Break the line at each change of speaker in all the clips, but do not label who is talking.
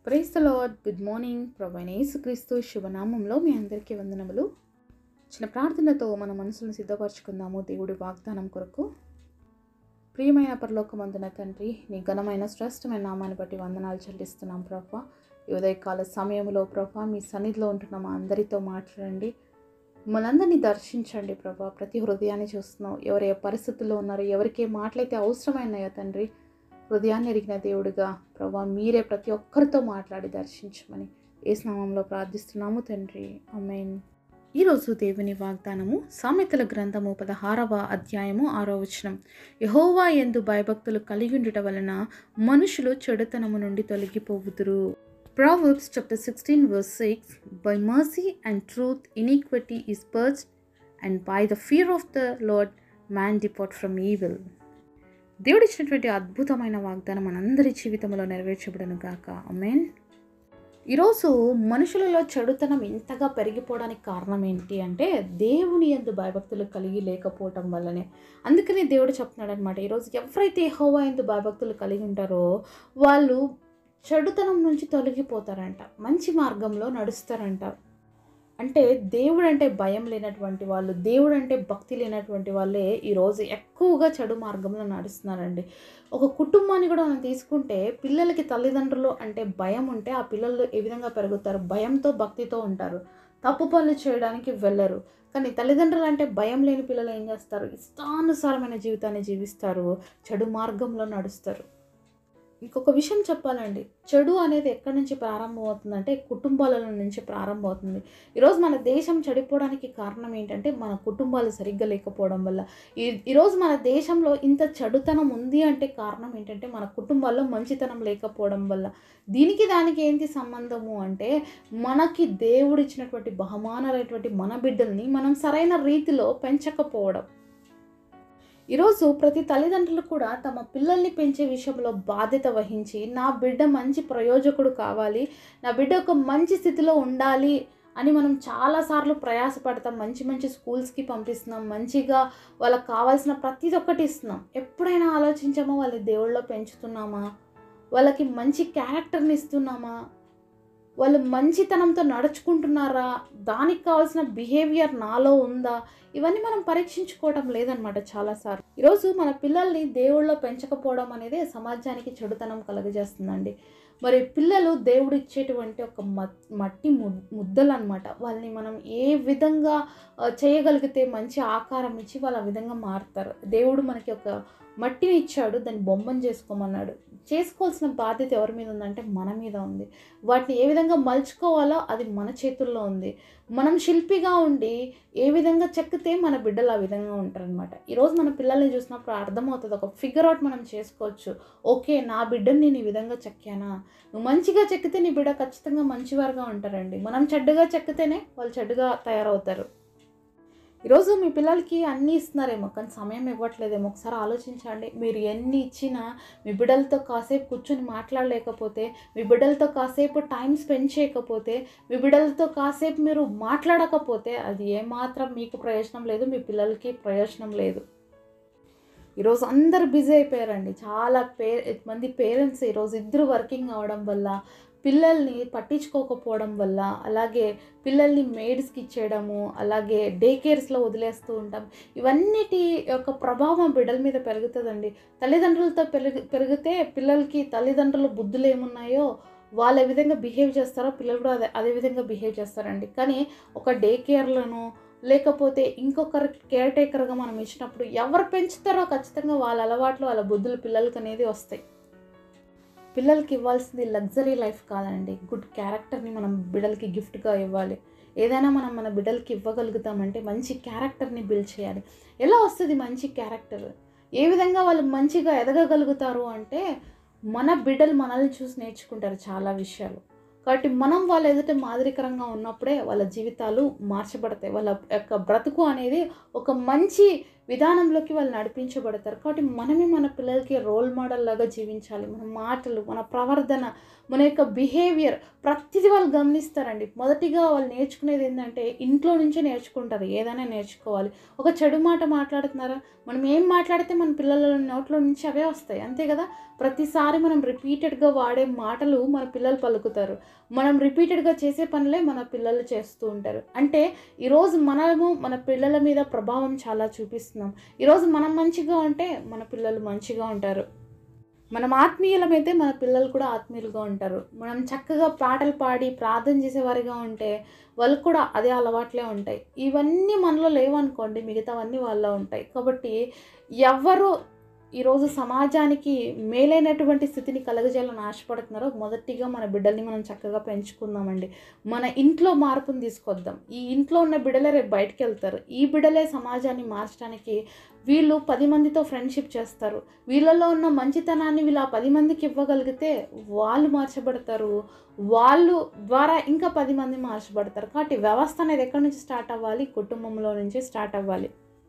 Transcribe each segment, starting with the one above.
price the lord good morning ప్రభైన యేసుక్రీస్తు శుభనామంలో మీ అందరికీ వందనములు చిన్న ప్రార్థనతో మన మనసును సిద్ధపరచుకుందాము దేవుడి వాగ్దానం కొరకు ప్రియమైన పరలోకమందున తండ్రి నీ ఘనమైన శ్రేష్టమైన నామాన్ని బట్టి వందనాలు చెల్లిస్తున్నాం ప్రభా ఈ ఉదయకాల సమయంలో ప్రభా మీ సన్నిధిలో ఉంటున్న మా అందరితో మాట్లాడండి మనందరినీ దర్శించండి ప్రభా ప్రతి హృదయాన్ని చూస్తున్నాం ఎవరు ఏ పరిస్థితుల్లో ఉన్నారో ఎవరికి ఏ మాటలైతే అవసరమైనాయో తండ్రి హృదయాన్ని ఎరిగిన దేవుడిగా ప్రభా మీరే ప్రతి ఒక్కరితో మాట్లాడి దర్శించమని ఏ స్నామంలో ప్రార్థిస్తున్నాము తండ్రి అమెన్ ఈరోజు దేవుని వాగ్దానము సామెతల గ్రంథము పదహారవ అధ్యాయము ఆరో వచనం యహోవా ఎందు భయభక్తులు కలిగి ఉండుట వలన మనుషులు చెడుతనము నుండి తొలగిపోవుదురు Proverbs chapter 16 verse 6 By mercy and truth iniquity is purged and by the fear of the Lord man depart from evil దేవుడు ఇచ్చినటువంటి అద్భుతమైన వాగ్దానం మనందరి జీవితంలో నెరవేర్చబడను గాక అమేన్ ఈరోజు మనుషులలో చెడుతనం ఇంతగా పెరిగిపోవడానికి కారణం ఏంటి అంటే దేవుని ఎందు భయభక్తులు కలిగి లేకపోవటం వల్లనే అందుకని దేవుడు చెప్తున్నాడు అనమాట ఈరోజు ఎవరైతే హోవా ఎందు భయభక్తులు కలిగి ఉంటారో వాళ్ళు చెడుతనం నుంచి తొలగిపోతారంట మంచి మార్గంలో నడుస్తారంట అంటే దేవుడు అంటే భయం లేనటువంటి వాళ్ళు దేవుడు అంటే భక్తి లేనటువంటి వాళ్ళే ఈరోజు ఎక్కువగా చెడు మార్గంలో నడుస్తున్నారండి ఒక కుటుంబాన్ని కూడా మనం తీసుకుంటే పిల్లలకి తల్లిదండ్రులు అంటే భయం ఉంటే ఆ పిల్లలు ఏ విధంగా పెరుగుతారు భయంతో భక్తితో ఉంటారు తప్పు పనులు చేయడానికి వెళ్ళరు కానీ తల్లిదండ్రులు అంటే భయం లేని పిల్లలు ఏం చేస్తారు ఇష్టానుసారమైన జీవితాన్ని జీవిస్తారు చెడు మార్గంలో నడుస్తారు ఇంకొక విషయం చెప్పాలండి చెడు అనేది ఎక్కడి నుంచి ప్రారంభమవుతుందంటే కుటుంబాల నుంచి ప్రారంభమవుతుంది ఈరోజు మన దేశం చెడిపోవడానికి కారణం ఏంటంటే మన కుటుంబాలు సరిగ్గా లేకపోవడం వల్ల ఈ ఈరోజు మన దేశంలో ఇంత చెడుతనం ఉంది అంటే కారణం ఏంటంటే మన కుటుంబాల్లో మంచితనం లేకపోవడం వల్ల దీనికి దానికి ఏంటి సంబంధము అంటే మనకి దేవుడు ఇచ్చినటువంటి బహుమానాలైనటువంటి మన బిడ్డల్ని మనం సరైన రీతిలో పెంచకపోవడం ఈరోజు ప్రతి తల్లిదండ్రులు కూడా తమ పిల్లల్ని పెంచే విషయంలో బాధ్యత వహించి నా బిడ్డ మంచి ప్రయోజకుడు కావాలి నా బిడ్డ ఒక మంచి స్థితిలో ఉండాలి అని మనం చాలాసార్లు ప్రయాసపడతాం మంచి మంచి స్కూల్స్కి పంపిస్తున్నాం మంచిగా వాళ్ళకి కావాల్సిన ప్రతి ఒక్కటి ఇస్తున్నాం ఎప్పుడైనా ఆలోచించామా వాళ్ళని దేవుళ్ళలో పెంచుతున్నామా వాళ్ళకి మంచి క్యారెక్టర్ని ఇస్తున్నామా వాళ్ళు మంచితనంతో నడుచుకుంటున్నారా దానికి కావాల్సిన బిహేవియర్ నాలో ఉందా ఇవన్నీ మనం పరీక్షించుకోవడం లేదనమాట చాలాసార్లు ఈరోజు మన పిల్లల్ని దేవుళ్ళలో పెంచకపోవడం అనేది సమాజానికి చెడుతనం కలుగజేస్తుందండి మరి పిల్లలు దేవుడు ఇచ్చేటువంటి ఒక మట్టి ముద్దలు అనమాట వాళ్ళని మనం ఏ విధంగా చేయగలిగితే మంచి ఆకారం ఇచ్చి వాళ్ళు ఆ విధంగా మారుతారు దేవుడు మనకి ఒక మట్టిని ఇచ్చాడు దాన్ని బొమ్మను చేసుకోమన్నాడు చేసుకోవాల్సిన బాధ్యత ఎవరి మీద ఉందంటే మన మీద ఉంది వాటిని ఏ విధంగా మలుచుకోవాలో అది మన చేతుల్లో ఉంది మనం శిల్పిగా ఉండి ఏ విధంగా చెక్కితే మన బిడ్డలు ఆ విధంగా ఉంటారనమాట ఈరోజు మన పిల్లల్ని చూసినప్పుడు అర్థమవుతుంది ఒక ఫిగర్ అవుట్ మనం చేసుకోవచ్చు ఓకే నా బిడ్డని నేను ఈ విధంగా చెక్కానా నువ్వు మంచిగా చెక్కితే నీ బిడ్డ ఖచ్చితంగా మంచివారుగా ఉంటారండి మనం చెడ్డగా చెక్కితేనే వాళ్ళు చెడ్డగా తయారవుతారు ఈరోజు మీ పిల్లలకి అన్నీ ఇస్తున్నారేమో కానీ సమయం ఇవ్వట్లేదేమో ఒకసారి ఆలోచించండి మీరు ఎన్ని ఇచ్చినా మీ బిడ్డలతో కాసేపు కూర్చొని మాట్లాడలేకపోతే మీ బిడ్డలతో కాసేపు టైం స్పెండ్ చేయకపోతే మీ బిడ్డలతో కాసేపు మీరు మాట్లాడకపోతే అది ఏమాత్రం మీకు ప్రయోజనం లేదు మీ పిల్లలకి ప్రయోజనం లేదు ఈరోజు అందరు బిజీ అయిపోయారండి చాలా పే మంది పేరెంట్స్ ఈరోజు ఇద్దరు వర్కింగ్ అవడం వల్ల పిల్లల్ని పట్టించుకోకపోవడం వల్ల అలాగే పిల్లల్ని మేడ్స్కి ఇచ్చేయడము అలాగే డే కేర్స్లో వదిలేస్తూ ఉంటాం ఇవన్నిటి యొక్క ప్రభావం బిడ్డల మీద పెరుగుతుందండి తల్లిదండ్రులతో పెరుగు పెరిగితే పిల్లలకి తల్లిదండ్రుల బుద్ధులు ఏమున్నాయో వాళ్ళు ఏ విధంగా బిహేవ్ చేస్తారో పిల్లలు కూడా అదే అదే విధంగా బిహేవ్ చేస్తారండి కానీ ఒక డే కేర్లను లేకపోతే ఇంకొకరు కేర్ టేకర్గా మనం ఇచ్చినప్పుడు ఎవరు పెంచుతారో ఖచ్చితంగా వాళ్ళ అలవాట్లు వాళ్ళ బుద్ధులు పిల్లలకి అనేది వస్తాయి పిల్లలకి ఇవ్వాల్సింది లగ్జరీ లైఫ్ కాదండి గుడ్ క్యారెక్టర్ని మనం బిడ్డలకి గిఫ్ట్గా ఇవ్వాలి ఏదైనా మనం మన బిడ్డలకి ఇవ్వగలుగుతామంటే మంచి క్యారెక్టర్ని బిల్డ్ చేయాలి ఎలా వస్తుంది మంచి క్యారెక్టర్ ఏ విధంగా వాళ్ళు మంచిగా ఎదగగలుగుతారు అంటే మన బిడ్డలు మనల్ని చూసి నేర్చుకుంటారు చాలా విషయాలు కాబట్టి మనం వాళ్ళ ఎదుట మాదిరికరంగా ఉన్నప్పుడే వాళ్ళ జీవితాలు మార్చబడతాయి వాళ్ళ యొక్క బ్రతుకు అనేది ఒక మంచి విధానంలోకి వాళ్ళు నడిపించబడతారు కాబట్టి మనమే మన పిల్లలకి రోల్ మోడల్ లాగా జీవించాలి మన మాటలు మన ప్రవర్తన మన యొక్క బిహేవియర్ ప్రతిదీ వాళ్ళు గమనిస్తారండి మొదటిగా వాళ్ళు నేర్చుకునేది ఏంటంటే ఇంట్లో నుంచే నేర్చుకుంటారు ఏదైనా నేర్చుకోవాలి ఒక చెడు మాట మాట్లాడుతున్నారా మనం ఏం మాట్లాడితే మన పిల్లల నోట్లో నుంచి అవే వస్తాయి అంతే కదా ప్రతిసారి మనం రిపీటెడ్గా వాడే మాటలు మన పిల్లలు పలుకుతారు మనం రిపీటెడ్గా చేసే పనులే మన పిల్లలు చేస్తూ ఉంటారు అంటే ఈరోజు మనము మన పిల్లల మీద ప్రభావం చాలా చూపిస్తున్నాం ఈరోజు మనం మంచిగా ఉంటే మన పిల్లలు మంచిగా ఉంటారు మనం ఆత్మీయులమైతే మన పిల్లలు కూడా ఆత్మీయులుగా ఉంటారు మనం చక్కగా పాటలు పాడి ప్రార్థన చేసేవారిగా ఉంటే వాళ్ళకు కూడా అదే అలవాట్లే ఉంటాయి ఇవన్నీ మనలో లేవనుకోండి మిగతావన్నీ వాళ్ళలో ఉంటాయి కాబట్టి ఎవరు ఈరోజు సమాజానికి మేలైనటువంటి స్థితిని కలగజేయాలని ఆశపడుతున్నారో మొదటిగా మన బిడ్డల్ని మనం చక్కగా పెంచుకుందామండి మన ఇంట్లో మార్పుని తీసుకొద్దాం ఈ ఇంట్లో ఉన్న బిడ్డలే రేపు బయటకు వెళ్తారు ఈ బిడ్డలే సమాజాన్ని మార్చడానికి వీళ్ళు పది మందితో ఫ్రెండ్షిప్ చేస్తారు వీళ్ళలో ఉన్న మంచితనాన్ని వీళ్ళు ఆ పది మందికి ఇవ్వగలిగితే వాళ్ళు మార్చబడతారు వాళ్ళు ద్వారా ఇంకా పది మంది మార్చబడతారు కాబట్టి వ్యవస్థ అనేది ఎక్కడి నుంచి స్టార్ట్ అవ్వాలి కుటుంబంలో నుంచి స్టార్ట్ అవ్వాలి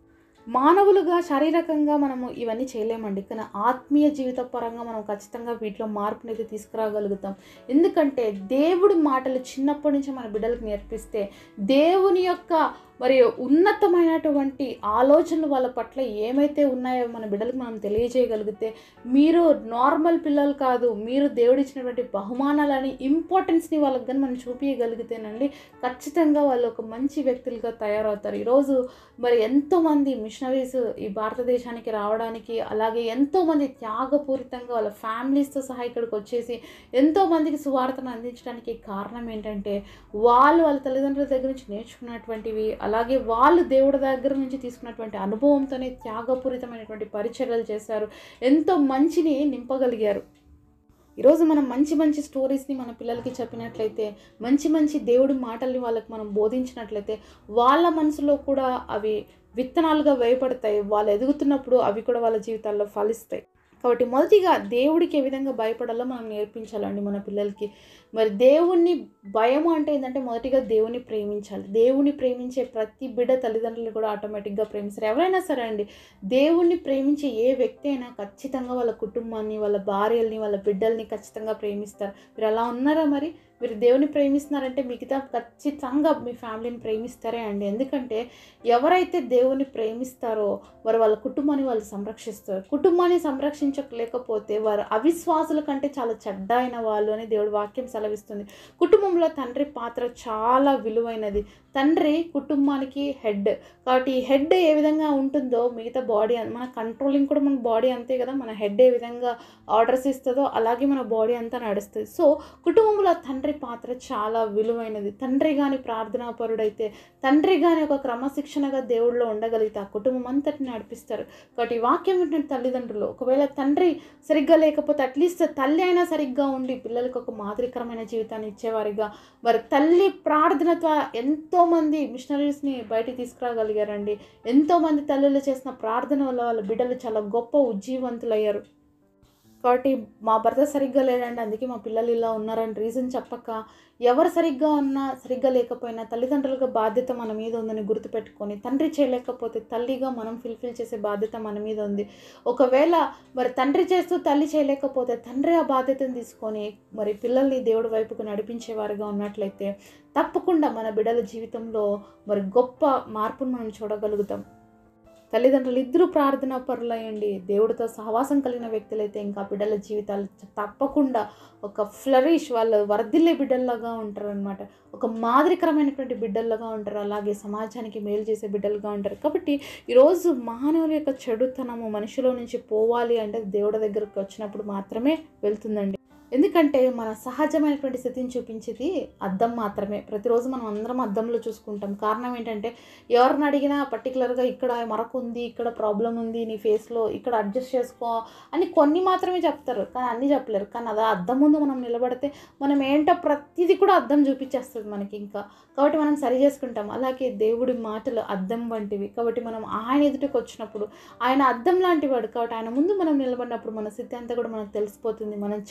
మానవులుగా శారీరకంగా మనము ఇవన్నీ చేయలేమండి కానీ ఆత్మీయ జీవిత పరంగా మనం ఖచ్చితంగా వీటిలో మార్పునైతే తీసుకురాగలుగుతాం ఎందుకంటే దేవుడి మాటలు చిన్నప్పటి నుంచి మన బిడ్డలకు నేర్పిస్తే దేవుని యొక్క మరి ఉన్నతమైనటువంటి ఆలోచనలు వాళ్ళ పట్ల ఏమైతే ఉన్నాయో మన బిడ్డలకు మనం తెలియజేయగలిగితే మీరు నార్మల్ పిల్లలు కాదు మీరు దేవుడిచ్చినటువంటి బహుమానాలని ఇంపార్టెన్స్ని వాళ్ళకి కానీ మనం చూపించగలిగితేనండి ఖచ్చితంగా వాళ్ళు ఒక మంచి వ్యక్తులుగా తయారవుతారు ఈరోజు మరి ఎంతోమంది మిషనరీస్ ఈ భారతదేశానికి రావడానికి అలాగే ఎంతోమంది త్యాగపూరితంగా వాళ్ళ ఫ్యామిలీస్తో సహా ఇక్కడికి వచ్చేసి ఎంతోమందికి సువార్తను అందించడానికి కారణం ఏంటంటే వాళ్ళు వాళ్ళ తల్లిదండ్రుల దగ్గర నుంచి నేర్చుకున్నటువంటివి అలాగే వాళ్ళు దేవుడి దగ్గర నుంచి తీసుకున్నటువంటి అనుభవంతోనే త్యాగపూరితమైనటువంటి పరిచర్యలు చేశారు ఎంతో మంచిని నింపగలిగారు ఈరోజు మనం మంచి మంచి స్టోరీస్ని మన పిల్లలకి చెప్పినట్లయితే మంచి మంచి దేవుడి మాటల్ని వాళ్ళకి మనం బోధించినట్లయితే వాళ్ళ మనసులో కూడా అవి విత్తనాలుగా వేయపడతాయి వాళ్ళు ఎదుగుతున్నప్పుడు అవి కూడా వాళ్ళ జీవితాల్లో ఫలిస్తాయి కాబట్టి మొదటిగా దేవుడికి ఏ విధంగా భయపడాలో మనం నేర్పించాలండి మన పిల్లలకి మరి దేవుణ్ణి భయం అంటే ఏంటంటే మొదటిగా దేవుని ప్రేమించాలి దేవుని ప్రేమించే ప్రతి బిడ్డ తల్లిదండ్రులు కూడా ఆటోమేటిక్గా ప్రేమిస్తారు ఎవరైనా సరే అండి దేవుణ్ణి ప్రేమించే ఏ వ్యక్తి అయినా ఖచ్చితంగా వాళ్ళ కుటుంబాన్ని వాళ్ళ భార్యల్ని వాళ్ళ బిడ్డల్ని ఖచ్చితంగా ప్రేమిస్తారు మీరు అలా ఉన్నారా మరి మీరు దేవుని ప్రేమిస్తున్నారంటే మిగతా ఖచ్చితంగా మీ ఫ్యామిలీని ప్రేమిస్తారే అండి ఎందుకంటే ఎవరైతే దేవుని ప్రేమిస్తారో వారు వాళ్ళ కుటుంబాన్ని వాళ్ళు సంరక్షిస్తారు కుటుంబాన్ని సంరక్షించలేకపోతే వారు అవిశ్వాసుల కంటే చాలా చెడ్డ అయిన వాళ్ళు అని దేవుడి వాక్యం సెలవిస్తుంది కుటుంబంలో తండ్రి పాత్ర చాలా విలువైనది తండ్రి కుటుంబానికి హెడ్ కాబట్టి ఈ హెడ్ ఏ విధంగా ఉంటుందో మిగతా బాడీ మన కంట్రోలింగ్ కూడా మన బాడీ అంతే కదా మన హెడ్ ఏ విధంగా ఆర్డర్స్ ఇస్తుందో అలాగే మన బాడీ అంతా నడుస్తుంది సో కుటుంబంలో తండ్రి పాత్ర చాలా విలువైనది తండ్రి కానీ ప్రార్థనాపరుడైతే తండ్రి కానీ ఒక క్రమశిక్షణగా దేవుడిలో ఉండగలిగితే ఆ కుటుంబం అంతటిని నడిపిస్తారు కాబట్టి ఈ వాక్యం వింటున్న తల్లిదండ్రులు ఒకవేళ తండ్రి సరిగ్గా లేకపోతే అట్లీస్ట్ తల్లి అయినా సరిగ్గా ఉండి పిల్లలకు ఒక మాదిరికరమైన జీవితాన్ని ఇచ్చేవారిగా మరి తల్లి ప్రార్థనతో ఎంతోమంది మిషనరీస్ని బయటికి తీసుకురాగలిగారండి ఎంతోమంది తల్లులు చేసిన ప్రార్థన వల్ల వాళ్ళ బిడ్డలు చాలా గొప్ప ఉజ్జీవంతులయ్యారు కాబట్టి మా భర్త సరిగ్గా లేడండి అందుకే మా పిల్లలు ఇలా ఉన్నారని రీజన్ చెప్పక ఎవరు సరిగ్గా ఉన్నా సరిగ్గా లేకపోయినా తల్లిదండ్రులకు బాధ్యత మన మీద ఉందని గుర్తుపెట్టుకొని తండ్రి చేయలేకపోతే తల్లిగా మనం ఫిల్ఫిల్ చేసే బాధ్యత మన మీద ఉంది ఒకవేళ మరి తండ్రి చేస్తూ తల్లి చేయలేకపోతే తండ్రి ఆ బాధ్యతను తీసుకొని మరి పిల్లల్ని దేవుడి వైపుకు నడిపించేవారుగా ఉన్నట్లయితే తప్పకుండా మన బిడ్డల జీవితంలో మరి గొప్ప మార్పును మనం చూడగలుగుతాం తల్లిదండ్రులు ఇద్దరు ప్రార్థన పరులయ్యండి దేవుడితో సహవాసం కలిగిన వ్యక్తులైతే ఇంకా బిడ్డల జీవితాలు తప్పకుండా ఒక ఫ్లరిష్ వాళ్ళు వర్ధిల్లే బిడ్డల్లాగా ఉంటారు అనమాట ఒక మాదిరికరమైనటువంటి బిడ్డల్లాగా ఉంటారు అలాగే సమాజానికి మేలు చేసే బిడ్డలుగా ఉంటారు కాబట్టి ఈరోజు మానవుల యొక్క చెడుతనము మనిషిలో నుంచి పోవాలి అంటే దేవుడి దగ్గరకు వచ్చినప్పుడు మాత్రమే వెళ్తుందండి ఎందుకంటే మన సహజమైనటువంటి స్థితిని చూపించేది అద్దం మాత్రమే ప్రతిరోజు మనం అందరం అద్దంలో చూసుకుంటాం కారణం ఏంటంటే ఎవరిని అడిగినా పర్టికులర్గా ఇక్కడ మరొక ఉంది ఇక్కడ ప్రాబ్లం ఉంది నీ ఫేస్లో ఇక్కడ అడ్జస్ట్ చేసుకో అని కొన్ని మాత్రమే చెప్తారు కానీ అన్నీ చెప్పలేరు కానీ అదే అద్దం ముందు మనం నిలబడితే మనం ఏంటో ప్రతిదీ కూడా అద్దం చూపించేస్తుంది మనకి ఇంకా కాబట్టి మనం సరి చేసుకుంటాం అలాగే దేవుడి మాటలు అద్దం వంటివి కాబట్టి మనం ఆయన ఎదుటికి వచ్చినప్పుడు ఆయన అద్దం లాంటి వాడు కాబట్టి ఆయన ముందు మనం నిలబడినప్పుడు మన స్థితి అంతా కూడా మనకు తెలిసిపోతుంది మనం చెడు అనేది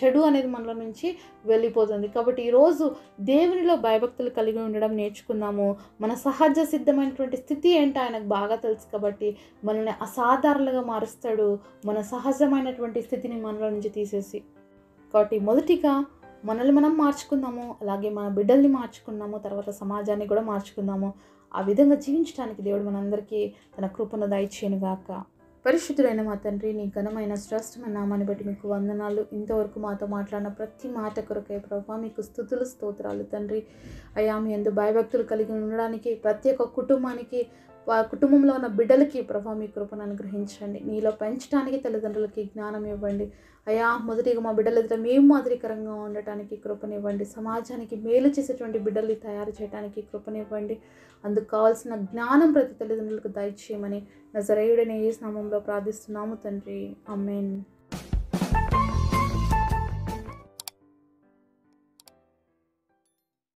అనేది మనలో నుంచి వెళ్ళిపోతుంది కాబట్టి ఈరోజు దేవునిలో భయభక్తులు కలిగి ఉండడం నేర్చుకుందాము మన సహజ సిద్ధమైనటువంటి స్థితి ఏంటో ఆయనకు బాగా తెలుసు కాబట్టి మనల్ని అసాధారణంగా మారుస్తాడు మన సహజమైనటువంటి స్థితిని మనలో నుంచి తీసేసి కాబట్టి మొదటిగా మనల్ని మనం మార్చుకుందాము అలాగే మన బిడ్డల్ని మార్చుకున్నాము తర్వాత సమాజాన్ని కూడా మార్చుకుందాము ఆ విధంగా జీవించడానికి దేవుడు మనందరికీ తన కృపను దయచేయను గాక పరిశుద్ధుడైన మా తండ్రి నీ ఘనమైన శ్రేష్టమైన నామాన్ని బట్టి మీకు వందనాలు ఇంతవరకు మాతో మాట్లాడిన ప్రతి మాట కొరకే ప్రభావ మీకు స్థుతులు స్తోత్రాలు తండ్రి అయ్యా మీ ఎందు భయభక్తులు కలిగి ఉండడానికి ప్రతి ఒక్క కుటుంబానికి వా కుటుంబంలో ఉన్న బిడ్డలకి ప్రభా మీ కృపను అనుగ్రహించండి నీలో పెంచడానికి తల్లిదండ్రులకి జ్ఞానం ఇవ్వండి అయ్యా మొదటిగా మా బిడ్డల ఎదుట మేము మాదిరికరంగా ఉండటానికి కృపనివ్వండి సమాజానికి మేలు చేసేటువంటి బిడ్డల్ని తయారు చేయడానికి కృపనివ్వండి అందుకు కావాల్సిన జ్ఞానం ప్రతి తల్లిదండ్రులకు దయచేయమని నజరేయుడనే ఈ నామంలో ప్రార్థిస్తున్నాము తండ్రి అమ్మేన్